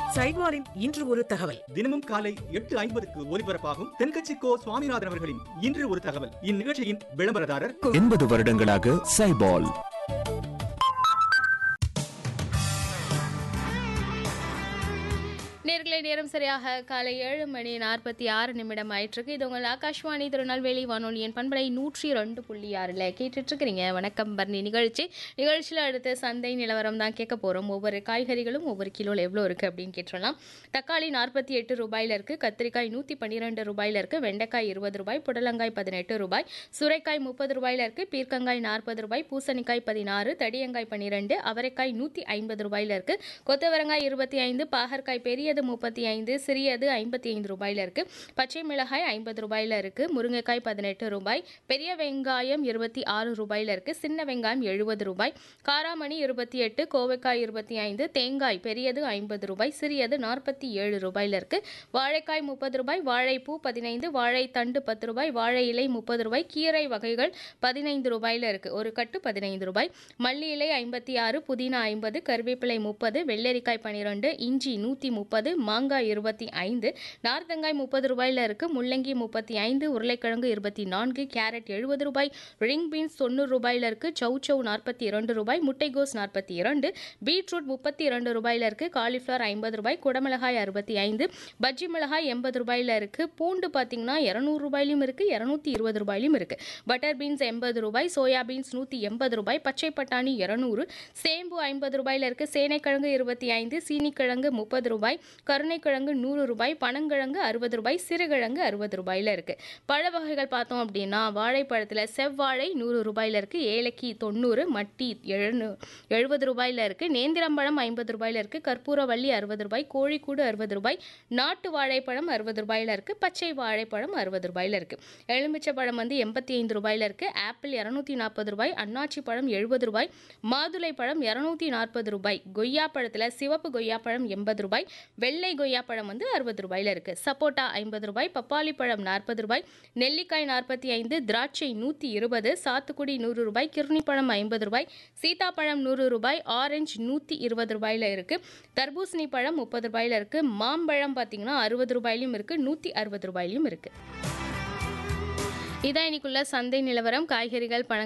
சைட்வாரின் இன்று ஒரு தகவல் தினமும் காலை எட்டு ஐம்பதுக்கு ஒலிபரப்பாகும் தென்கட்சி கோ சுவாமிநாதன் அவர்களின் இன்று ஒரு தகவல் இந்நிகழ்ச்சியின் விளம்பரதாரர் எண்பது வருடங்களாக சைபால் நேர்களை நேரம் சரியாக காலை ஏழு மணி நாற்பத்தி ஆறு நிமிடம் ஆயிட்டிருக்கு இது உங்கள் ஆகாஷ்வாணி திருநெல்வேலி வானொலியின் பண்பலை நூற்றி ரெண்டு புள்ளி ஆறில் கேட்டுட்டு இருக்கிறீங்க வணக்கம் பர்ணி நிகழ்ச்சி நிகழ்ச்சியில் அடுத்து சந்தை நிலவரம் தான் கேட்க போகிறோம் ஒவ்வொரு காய்கறிகளும் ஒவ்வொரு கிலோவில் எவ்வளோ இருக்குது அப்படின்னு கேட்டுடலாம் தக்காளி நாற்பத்தி எட்டு ரூபாயில் இருக்குது கத்திரிக்காய் நூற்றி பன்னிரெண்டு ரூபாயில் இருக்குது வெண்டைக்காய் இருபது ரூபாய் புடலங்காய் பதினெட்டு ரூபாய் சுரைக்காய் முப்பது ரூபாயில் இருக்குது பீர்க்கங்காய் நாற்பது ரூபாய் பூசணிக்காய் பதினாறு தடியங்காய் பன்னிரெண்டு அவரைக்காய் நூற்றி ஐம்பது ரூபாயில் இருக்குது கொத்தவரங்காய் இருபத்தி ஐந்து பாகற்காய் பெரியது முப்பத்தி ஐந்து சிறியது ஐம்பத்தி ஐந்து ரூபாயில் இருக்குது பச்சை மிளகாய் ஐம்பது ரூபாயில் இருக்குது முருங்கைக்காய் பதினெட்டு ரூபாய் பெரிய வெங்காயம் இருபத்தி ஆறு ரூபாயில் இருக்குது சின்ன வெங்காயம் எழுபது ரூபாய் காராமணி இருபத்தி எட்டு கோவைக்காய் இருபத்தி ஐந்து தேங்காய் பெரியது ஐம்பது ரூபாய் சிறியது நாற்பத்தி ஏழு ரூபாயில் இருக்குது வாழைக்காய் முப்பது ரூபாய் வாழைப்பூ பதினைந்து வாழைத்தண்டு பத்து ரூபாய் வாழை இலை முப்பது ரூபாய் கீரை வகைகள் பதினைந்து ரூபாயில் இருக்குது ஒரு கட்டு பதினைந்து ரூபாய் மல்லி இலை ஐம்பத்தி ஆறு புதினா ஐம்பது கருவேப்பிலை முப்பது வெள்ளரிக்காய் பன்னிரெண்டு இஞ்சி நூற்றி முப்பது மாங்காய் இருபத்தி ஐந்து நார்த்தங்காய் முப்பது ரூபாயில் இருக்குது முள்ளங்கி முப்பத்தி ஐந்து உருளைக்கிழங்கு இருபத்தி நான்கு கேரட் எழுபது ரூபாய் ரிங் பீன்ஸ் தொண்ணூறு ரூபாயில் இருக்குது சௌ சௌ நாற்பத்தி இரண்டு ரூபாய் முட்டைகோஸ் நாற்பத்தி இரண்டு பீட்ரூட் முப்பத்தி இரண்டு ரூபாயில் இருக்குது காலிஃப்ளவர் ஐம்பது ரூபாய் குடமிளகாய் அறுபத்தி ஐந்து பஜ்ஜி மிளகாய் எண்பது ரூபாயில் இருக்குது பூண்டு பார்த்தீங்கன்னா இரநூறு ரூபாயிலும் இருக்குது இரநூத்தி இருபது ரூபாயிலும் இருக்குது பட்டர் பீன்ஸ் எண்பது ரூபாய் சோயா பீன்ஸ் நூற்றி எண்பது ரூபாய் பச்சை பட்டாணி இரநூறு சேம்பு ஐம்பது ரூபாயில் இருக்குது சேனைக்கிழங்கு இருபத்தி ஐந்து சீனிக்கிழங்கு முப்பது ரூபாய் கருணைக்கிழங்கு நூறு ரூபாய் பனங்கிழங்கு அறுபது ரூபாய் சிறுகிழங்கு அறுபது ரூபாயில் இருக்குது பழ வகைகள் பார்த்தோம் அப்படின்னா வாழைப்பழத்தில் செவ்வாழை நூறு ரூபாயில் இருக்குது ஏலக்கி தொண்ணூறு மட்டி எழுநூ எழுபது ரூபாயில் இருக்குது நேந்திரம்பழம் ஐம்பது ரூபாயில் இருக்குது கற்பூரவள்ளி அறுபது ரூபாய் கோழிக்கூடு அறுபது ரூபாய் நாட்டு வாழைப்பழம் அறுபது ரூபாயில் இருக்குது பச்சை வாழைப்பழம் அறுபது ரூபாயில் இருக்குது எலுமிச்சை பழம் வந்து எண்பத்தி ஐந்து ரூபாயில் இருக்குது ஆப்பிள் இரநூத்தி நாற்பது ரூபாய் அன்னாச்சி பழம் எழுபது ரூபாய் மாதுளை பழம் இரநூத்தி நாற்பது ரூபாய் கொய்யா பழத்தில் சிவப்பு கொய்யா பழம் எண்பது ரூபாய் வெள்ளை கொய்யா பழம் வந்து அறுபது ரூபாயில் இருக்குது சப்போட்டா ஐம்பது ரூபாய் பப்பாளி பழம் நாற்பது ரூபாய் நெல்லிக்காய் நாற்பத்தி ஐந்து திராட்சை நூற்றி இருபது சாத்துக்குடி நூறு ரூபாய் கிர்னி பழம் ஐம்பது ரூபாய் சீதாப்பழம் நூறு ரூபாய் ஆரஞ்சு நூற்றி இருபது ரூபாயில் இருக்குது தர்பூசணி பழம் முப்பது ரூபாயில் இருக்குது மாம்பழம் பார்த்தீங்கன்னா அறுபது ரூபாயிலும் இருக்குது நூற்றி அறுபது ரூபாயிலும் இருக்குது இதான் இன்னைக்குள்ள சந்தை நிலவரம் காய்கறிகள் பழங்கள்